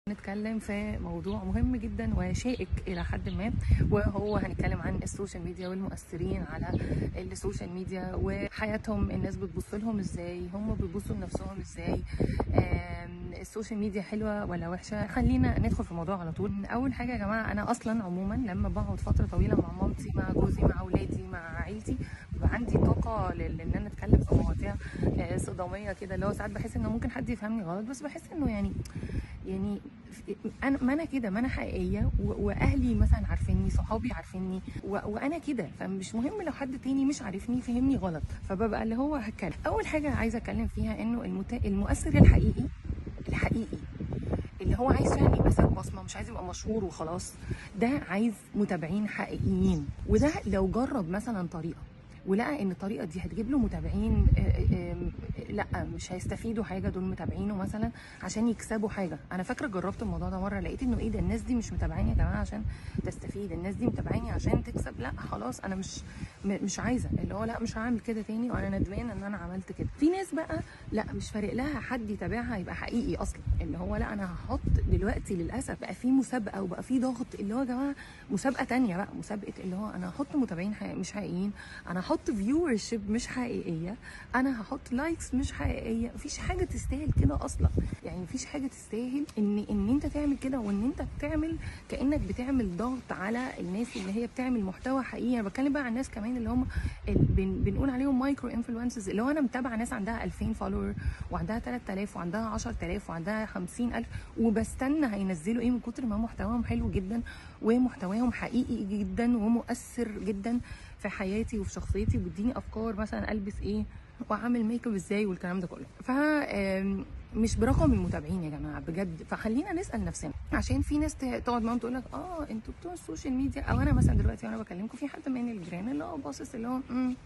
نتكلم في موضوع مهم جدا وشائك الى حد ما وهو هنتكلم عن السوشيال ميديا والمؤثرين على السوشيال ميديا وحياتهم الناس بتبص لهم ازاي هم بيبصوا لنفسهم ازاي آم، السوشيال ميديا حلوه ولا وحشه خلينا ندخل في الموضوع على طول اول حاجه يا جماعه انا اصلا عموما لما بقعد فتره طويله مع مامتي مع جوزي مع اولادي مع عيلتي بيبقى عندي طاقه لل- ان انا اتكلم في مواضيع آه، صداميه كده اللي هو ساعات بحس انه ممكن حد يفهمني غلط بس بحس انه يعني يعني انا ما انا كده ما انا حقيقيه و- واهلي مثلا عارفيني صحابي عارفيني و- وانا كده فمش مهم لو حد تاني مش عارفني فهمني غلط فببقى اللي هو هتكلم اول حاجه عايزه اتكلم فيها انه المت... المؤثر الحقيقي الحقيقي اللي هو عايز فعلا يبقى ساب بصمه مش عايز يبقى مشهور وخلاص ده عايز متابعين حقيقيين وده لو جرب مثلا طريقه ولقى ان الطريقه دي هتجيب له متابعين آه، آه، آه، لا مش هيستفيدوا حاجه دول متابعينه مثلا عشان يكسبوا حاجه انا فاكره جربت الموضوع ده مره لقيت انه ايه ده الناس دي مش متابعيني يا جماعه عشان تستفيد الناس دي متابعيني عشان تكسب لا خلاص انا مش م- مش عايزه اللي هو لا مش هعمل كده تاني وانا ندمان ان انا عملت كده في ناس بقى لا مش فارق لها حد يتابعها يبقى حقيقي اصلا اللي هو لا انا هحط دلوقتي للاسف بقى في مسابقه وبقى في ضغط اللي هو يا جماعه مسابقه تانية بقى مسابقه اللي هو انا هحط متابعين حقيقي مش حقيقيين انا هحط فيور شيب مش حقيقيه انا هحط لايكس مش حقيقيه مفيش حاجه تستاهل كده اصلا يعني مفيش حاجه تستاهل ان ان انت تعمل كده وان انت بتعمل كانك بتعمل ضغط على الناس اللي هي بتعمل محتوى حقيقي انا بتكلم بقى عن الناس كمان اللي هم ال- بن بنقول عليهم مايكرو انفلونسرز اللي هو انا متابعه ناس عندها 2000 فولور وعندها 3000 وعندها 10000 وعندها 50000 وبستنى هينزلوا ايه من كتر ما محتواهم حلو جدا ومحتواهم حقيقي جدا ومؤثر جدا في حياتي وفي شخصيتي وبيديني افكار مثلا البس ايه واعمل ميك اب ازاي والكلام ده كله ف آم، مش برقم المتابعين يا جماعه بجد فخلينا نسال نفسنا عشان في ناس ت- تقعد معاهم تقول لك اه انتوا بتوع السوشيال ميديا او انا مثلا دلوقتي وانا بكلمكم في حد من الجيران اللي هو باصص اللي هو "مم،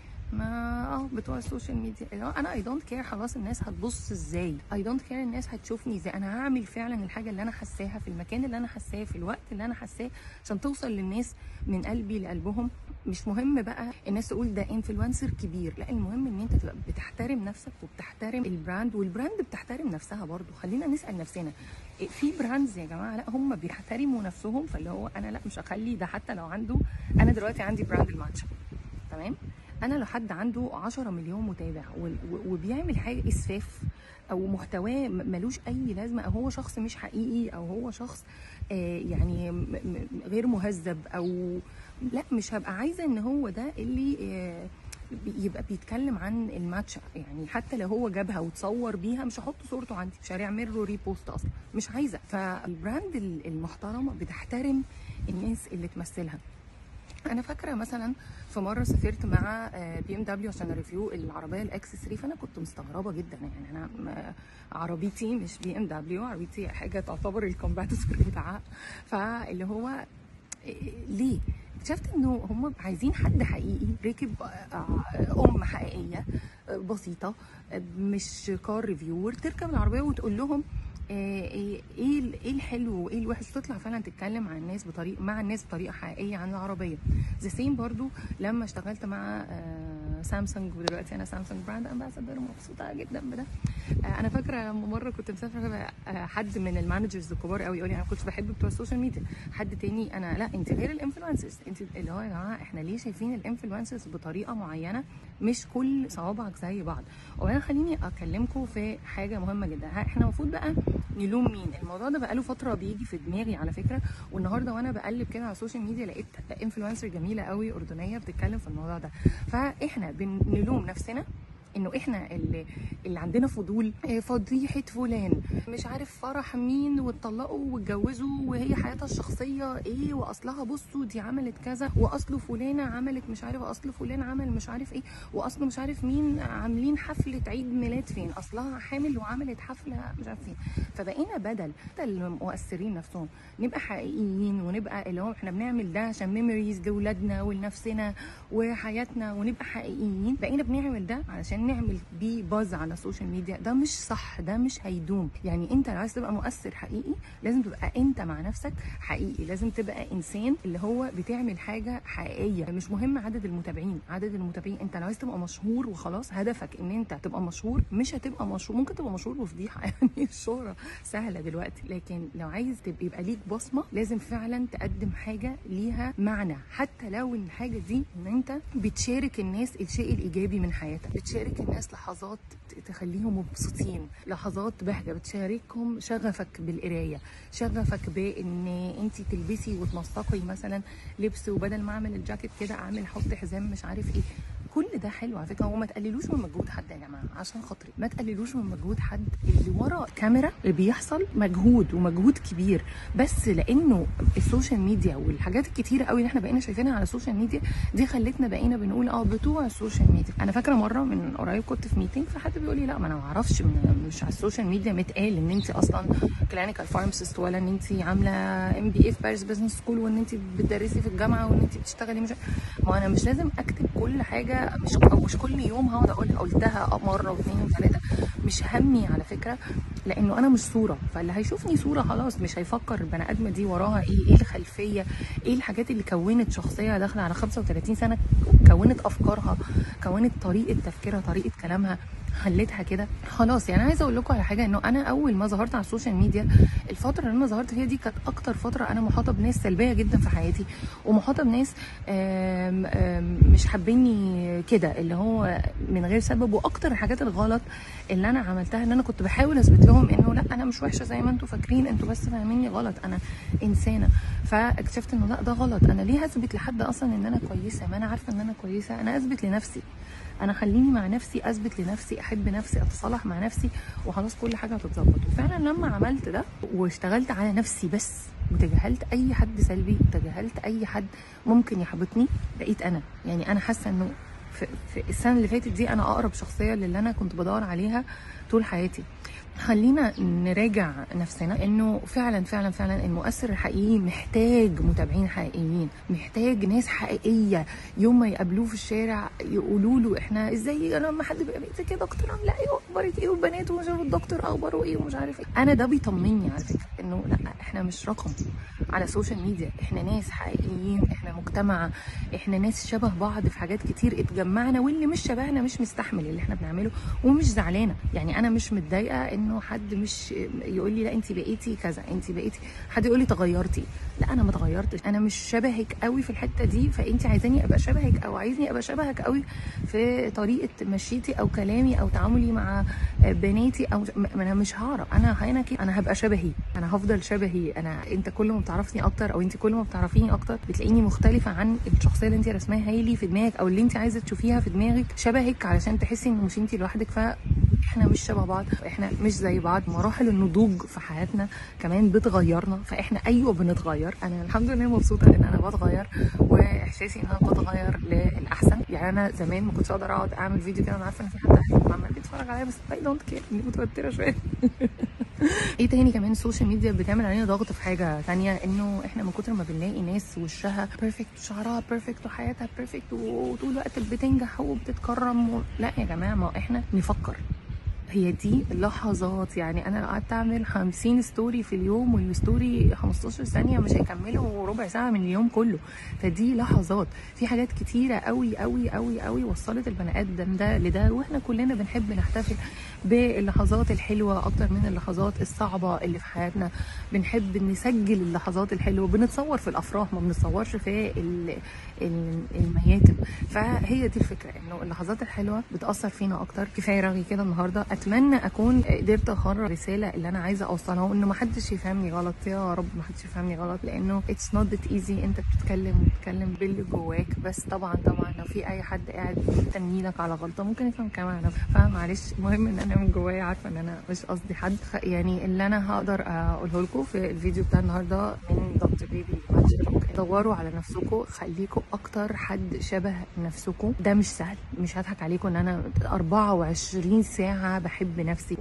ما اه بتوع السوشيال ميديا اللي هو انا اي دونت كير خلاص الناس هتبص ازاي اي دونت كير الناس هتشوفني ازاي انا هعمل فعلا الحاجه اللي انا حاساها في المكان اللي انا حاساه في الوقت اللي انا حاساه عشان توصل للناس من قلبي لقلبهم مش مهم بقى الناس تقول ده انفلونسر كبير لا المهم ان انت تبقى بتحترم نفسك وبتحترم البراند والبراند بتحترم نفسها برضو خلينا نسال نفسنا إيه، في براندز يا جماعه لا هم بيحترموا نفسهم فاللي هو انا لا مش هخلي ده حتى لو عنده انا دلوقتي عندي براند الماتشا تمام انا لو حد عنده 10 مليون متابع و- و- وبيعمل حاجه اسفاف او محتواه م- ملوش اي لازمه او هو شخص مش حقيقي او هو شخص آه، يعني م- م- غير مهذب او لا مش هبقى عايزه ان هو ده اللي آه، بي- يبقى بيتكلم عن الماتشا يعني حتى لو هو جابها وتصور بيها مش هحط صورته عندي مش هيعمل له ريبوست اصلا مش عايزه فالبراند ال- المحترمه بتحترم الناس اللي تمثلها انا فاكره مثلا في مره سافرت مع بي ام دبليو عشان ريفيو العربيه الاكس 3 فانا كنت مستغربه جدا يعني انا م- عربيتي مش بي ام دبليو عربيتي حاجه تعتبر الكومباتيتور بتاعها فاللي هو إيه- ليه اكتشفت انه هم عايزين حد حقيقي ركب آه، ام حقيقيه آه، بسيطه آه، مش كار ريفيور تركب العربيه وتقول لهم آه، ايه ايه ال- إيه الحلو وايه الوحش تطلع فعلا تتكلم عن الناس بطريقه مع الناس بطريقه حقيقيه عن العربيه ذا سيم برضو لما اشتغلت مع آه، سامسونج ودلوقتي انا سامسونج براند امباسادور مبسوطه جدا بده آه، انا فاكره لما مره كنت مسافره آه، حد من المانجرز الكبار قوي يقول لي انا كنت بحب بتوع السوشيال ميديا حد تاني انا لا انت غير الانفلونسرز انت اللي هو يا جماعه احنا ليه شايفين الانفلونسرز بطريقه معينه مش كل صوابعك زي بعض وبعدين خليني اكلمكم في حاجه مهمه جدا ها، احنا المفروض بقى نلوم مين الموضوع ده بقاله فتره بيجي في دماغي على فكره والنهارده وانا بقلب كده على السوشيال ميديا لقيت انفلونسر جميله قوي اردنيه بتتكلم في الموضوع ده فاحنا بنلوم نفسنا انه احنا اللي, اللي عندنا فضول إيه، فضيحه فلان مش عارف فرح مين واتطلقوا واتجوزوا وهي حياتها الشخصيه ايه واصلها بصوا دي عملت كذا واصله فلانه عملت مش عارف اصل فلان عمل مش عارف ايه واصله مش عارف مين عاملين حفله عيد ميلاد فين اصلها حامل وعملت حفله مش عارف فين فبقينا بدل حتى المؤثرين نفسهم نبقى حقيقيين ونبقى اللي هو احنا بنعمل ده عشان ميموريز لاولادنا ولنفسنا وحياتنا ونبقى حقيقيين بقينا بنعمل ده علشان عشان نعمل بيه باز على السوشيال ميديا ده مش صح ده مش هيدوم يعني انت لو عايز تبقى مؤثر حقيقي لازم تبقى انت مع نفسك حقيقي لازم تبقى انسان اللي هو بتعمل حاجه حقيقيه مش مهم عدد المتابعين عدد المتابعين انت لو عايز تبقى مشهور وخلاص هدفك ان انت تبقى مشهور مش هتبقى مشهور ممكن تبقى مشهور وفضيحه يعني الشهره سهله دلوقتي لكن لو عايز تبقى يبقى ليك بصمه لازم فعلا تقدم حاجه ليها معنى حتى لو الحاجه دي ان انت بتشارك الناس الشيء الايجابي من حياتك بتشارك الناس لحظات تخليهم مبسوطين لحظات بهجه بتشاركهم شغفك بالقرايه شغفك بان انت تلبسي وتنسقي مثلا لبس وبدل ما اعمل الجاكيت كده اعمل احط حزام مش عارف ايه كل ده حلو على فكره وما تقللوش من مجهود حد يا جماعه عشان خاطري ما تقللوش من مجهود حد اللي ورا كاميرا بيحصل مجهود ومجهود كبير بس لانه السوشيال ميديا والحاجات الكتيره قوي اللي احنا بقينا شايفينها على السوشيال ميديا دي خلتنا بقينا بنقول اه بتوع السوشيال ميديا انا فاكره مره من قريب كنت في ميتنج فحد بيقول لي لا ما انا ما اعرفش مش على السوشيال ميديا متقال ان انت اصلا كلينيكال فارماسيست ولا ان انت عامله ام بي اي في باريس بزنس سكول وان انت بتدرسي في الجامعه وان انت بتشتغلي مش ما انا مش لازم اكتب كل حاجه مش مش كل يوم هقعد اقول قلتها مره واثنين وثلاثه مش همي على فكره لانه انا مش صوره فاللي هيشوفني صوره خلاص مش هيفكر البني ادمه دي وراها ايه ايه الخلفيه ايه الحاجات اللي كونت شخصيه داخله على 35 سنه كونت افكارها كونت طريقه تفكيرها طريقه كلامها خليتها كده خلاص يعني عايزه اقول لكم على حاجه انه انا اول ما ظهرت على السوشيال ميديا الفتره اللي انا ظهرت فيها دي كانت اكتر فتره انا محاطه بناس سلبيه جدا في حياتي ومحاطه بناس آم آم مش حابيني كده اللي هو من غير سبب واكتر الحاجات الغلط اللي انا عملتها ان انا كنت بحاول اثبت لهم انه لا انا مش وحشه زي ما انتم فاكرين انتوا بس فاهميني غلط انا انسانه فاكتشفت انه لا ده غلط انا ليه هثبت لحد اصلا ان انا كويسه ما انا عارفه ان انا كويسه انا اثبت لنفسي انا خليني مع نفسي اثبت لنفسي احب نفسي اتصالح مع نفسي وخلاص كل حاجه هتتظبط وفعلا لما عملت ده واشتغلت على نفسي بس وتجاهلت اي حد سلبي وتجاهلت اي حد ممكن يحبطني بقيت انا يعني انا حاسه انه في, في السنه اللي فاتت دي انا اقرب شخصيه للي انا كنت بدور عليها طول حياتي خلينا نراجع نفسنا انه فعلا فعلا فعلا المؤثر الحقيقي محتاج متابعين حقيقيين محتاج ناس حقيقيه يوم ما يقابلوه في الشارع يقولوا له احنا ازاي انا لما حد بيبقى بيقول كده دكتور لا ايه اخبارك ايه والبنات ومش عارف الدكتور اخباره ايه ومش عارف ايه انا ده بيطمني على فكره انه لا احنا مش رقم على السوشيال ميديا احنا ناس حقيقيين احنا مجتمع احنا ناس شبه بعض في حاجات كتير اتجمعنا واللي مش شبهنا مش مستحمل اللي احنا بنعمله ومش زعلانه يعني انا مش متضايقه انه حد مش يقول لي لا انت بقيتي كذا انت بقيتي حد يقول لي تغيرتي لا انا ما اتغيرتش انا مش شبهك قوي في الحته دي فانت عايزاني ابقى شبهك او عايزني ابقى شبهك قوي في طريقه مشيتي او كلامي او تعاملي مع بناتي او ما انا مش هعرف انا هنا كده انا هبقى شبهي انا هفضل شبهي انا انت كل ما بتعرفني اكتر او انت كل ما بتعرفيني اكتر بتلاقيني مختلفه عن الشخصيه اللي انت رسماها لي في دماغك او اللي انت عايزه تشوفيها في دماغك شبهك علشان تحسي ان مش انت لوحدك ف احنا مش شبه بعض احنا مش زي بعض مراحل النضوج في حياتنا كمان بتغيرنا فاحنا ايوه بنتغير انا الحمد لله مبسوطه ان انا بتغير واحساسي ان انا بتغير للاحسن يعني انا زمان ما كنتش اقدر اقعد اعمل فيديو كده وانا عارفه ان في حد عمال بيتفرج عليا بس اي دونت كير اني متوتره شويه ايه تاني كمان السوشيال ميديا بتعمل علينا ضغط في حاجه تانية انه احنا من كتر ما بنلاقي ناس وشها بيرفكت وشعرها بيرفكت وحياتها بيرفكت وطول الوقت بتنجح وبتتكرم و... لا يا جماعه ما احنا نفكر هي دي لحظات يعني انا لو قعدت اعمل 50 ستوري في اليوم والستوري 15 ثانيه مش هيكملوا ربع ساعه من اليوم كله فدي لحظات في حاجات كتيره قوي قوي قوي قوي وصلت البني ادم ده لده واحنا كلنا بنحب نحتفل باللحظات الحلوه اكتر من اللحظات الصعبه اللي في حياتنا بنحب نسجل اللحظات الحلوه بنتصور في الافراح ما بنتصورش في المياتم فهي دي الفكره انه اللحظات الحلوه بتاثر فينا اكتر كفايه رغي كده النهارده اتمنى اكون قدرت اخرج الرساله اللي انا عايزه اوصلها وانه ما حدش يفهمني غلط يا رب ما حدش يفهمني غلط لانه اتس نوت ذات ايزي انت بتتكلم وبتتكلم باللي جواك بس طبعا طبعا لو في اي حد قاعد مستني لك على غلطه ممكن يفهم كمان فمعلش المهم ان انا انا من جوايا عارفه ان انا مش قصدي حد خ- يعني اللي انا هقدر اقوله لكم في الفيديو بتاع النهارده من دكتور بيبي ماتش توك دوروا على نفسكم خليكم اكتر حد شبه نفسكم ده مش سهل مش هضحك عليكم ان انا 24 ساعه بحب نفسي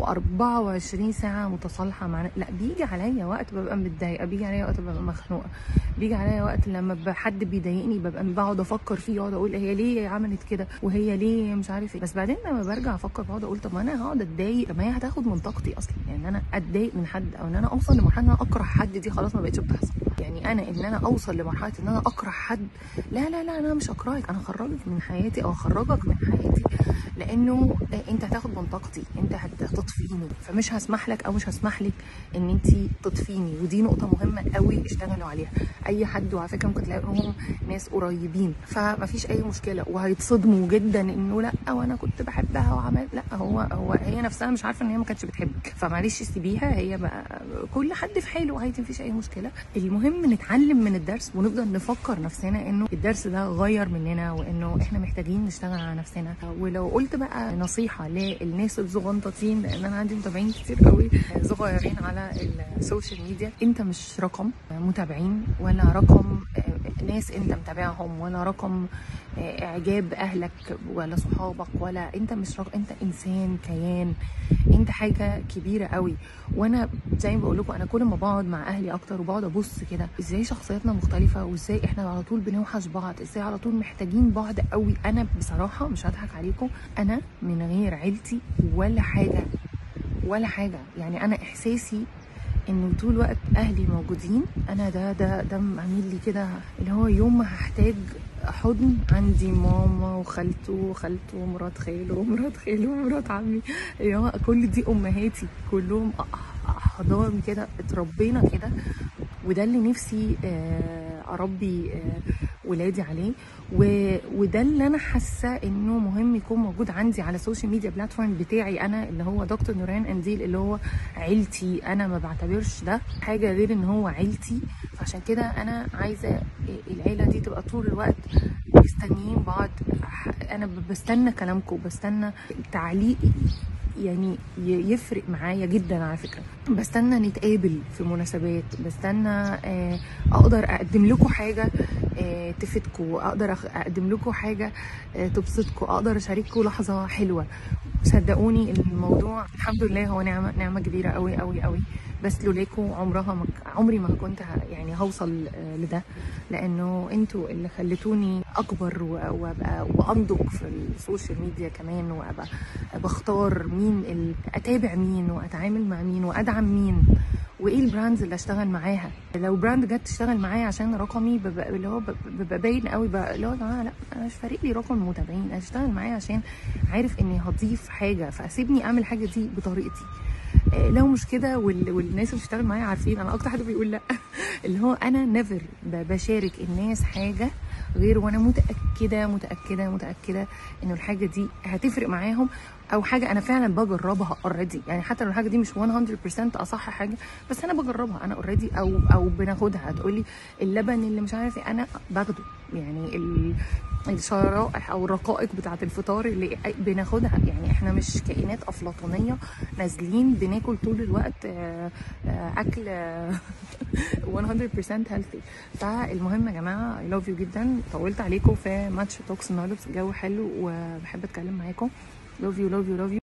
و24 ساعه متصالحه مع ن- لا بيجي عليا وقت ببقى متضايقه بيجي عليا وقت ببقى مخنوقه بيجي عليا وقت لما ب- حد بيضايقني ببقى بقعد افكر فيه واقعد اقول هي ليه عملت كده وهي ليه مش عارف ايه بس بعدين لما برجع افكر بقعد اقول طب ما انا هقعد اتضايق طب ما هي هتاخد من طاقتي اصلا يعني انا اتضايق من حد او ان انا اوصل لمرحله ان انا اكره حد دي خلاص ما بقتش بتحصل يعني انا ان انا اوصل لمرحله ان انا اكره حد لا لا لا انا مش اكرهك انا اخرجك من حياتي او اخرجك من حياتي لانه انت هتاخد من طاقتي انت هت- هتطفيني فمش هسمح لك او مش هسمح لك ان انت تطفيني ودي نقطه مهمه قوي اشتغلوا عليها اي حد وعلى فكره ممكن تلاقيهم ناس قريبين فمفيش اي مشكله وهيتصدموا جدا انه لا وانا كنت بحبها وعمل لا هو هو هي نفسها مش عارفه ان هي ما كانتش بتحبك فمعلش سيبيها هي بقى كل حد في حاله عادي مفيش اي مشكله المهم نتعلم من الدرس ونفضل نفكر نفسنا انه الدرس ده غير مننا وانه احنا محتاجين نشتغل على نفسنا ولو قلت بقى نصيحه للناس الزغنططين لان انا عندي متابعين كتير قوي صغيرين على السوشيال ميديا انت مش رقم متابعين ولا رقم آه، ناس انت متابعهم ولا رقم آه، اعجاب اهلك ولا صحابك ولا انت مش رقم انت انسان كيان انت حاجه كبيره قوي وانا زي ما بقول لكم انا كل ما بقعد مع اهلي اكتر وبقعد ابص كده ازاي شخصياتنا مختلفه وازاي احنا على طول بنوحش بعض ازاي على طول محتاجين بعض قوي انا بصراحه مش هضحك عليكم انا من غير عيلتي ولا حاجه ولا حاجه يعني انا احساسي انه طول الوقت اهلي موجودين انا ده ده ده عامل لي كده اللي هو يوم ما هحتاج حضن عندي ماما وخالته وخالته ومرات خاله ومرات خاله ومرات عمي اللي هو كل دي امهاتي كلهم أح- احضان كده اتربينا كده وده اللي نفسي آه، اربي آه، ولادي عليه و- وده اللي انا حاسه انه مهم يكون موجود عندي على السوشيال ميديا بلاتفورم بتاعي انا اللي هو دكتور نوران انديل اللي هو عيلتي انا ما بعتبرش ده حاجه غير ان هو عيلتي فعشان كده انا عايزه العيله دي تبقى طول الوقت مستنيين بعض انا بستنى كلامكم بستنى تعليق يعني ي- يفرق معايا جدا على فكره بستنى نتقابل في مناسبات بستنى آه، اقدر اقدم لكم حاجه آه، تفيدكم اقدر أخ- اقدم لكم حاجه آه، تبسطكم اقدر اشارككم لحظه حلوه صدقوني الموضوع الحمد لله هو نعمه نعمه كبيره قوي قوي قوي بس لولاكوا عمرها ما ك- عمري ما كنت ه- يعني هوصل آه، لده لانه انتوا اللي خلتوني اكبر و- وابقى وانضج في السوشيال ميديا كمان وابقى بختار مين ال... اتابع مين واتعامل مع مين وادعم مين وايه البراندز اللي اشتغل معاها لو براند جت تشتغل معايا عشان رقمي ببقى اللي هو ببقى- ببقى باين قوي بقى اللي هو يا جماعه لا انا مش فارق لي رقم المتابعين انا اشتغل معايا عشان عارف اني هضيف حاجه فاسيبني اعمل حاجه دي بطريقتي آه، لو مش كده وال... والناس اللي بتشتغل معايا عارفين انا اكتر حد بيقول لا اللي هو انا نيفر بشارك الناس حاجه غير وانا متاكده متاكده متاكده انه الحاجه دي هتفرق معاهم او حاجه انا فعلا بجربها اوريدي يعني حتى لو الحاجه دي مش 100% اصح حاجه بس انا بجربها انا اوريدي او او بناخدها هتقولي اللبن اللي مش عارف ايه انا باخده يعني ال- الشرائح او الرقائق بتاعه الفطار اللي بناخدها يعني احنا مش كائنات افلاطونيه نازلين بناكل طول الوقت آه، آه، اكل آه، 100% healthy فالمهم يا جماعه اي لاف يو جدا طولت عليكم في ماتش توكس النهارده بس الجو حلو وبحب اتكلم معاكم لاف يو لاف يو لاف يو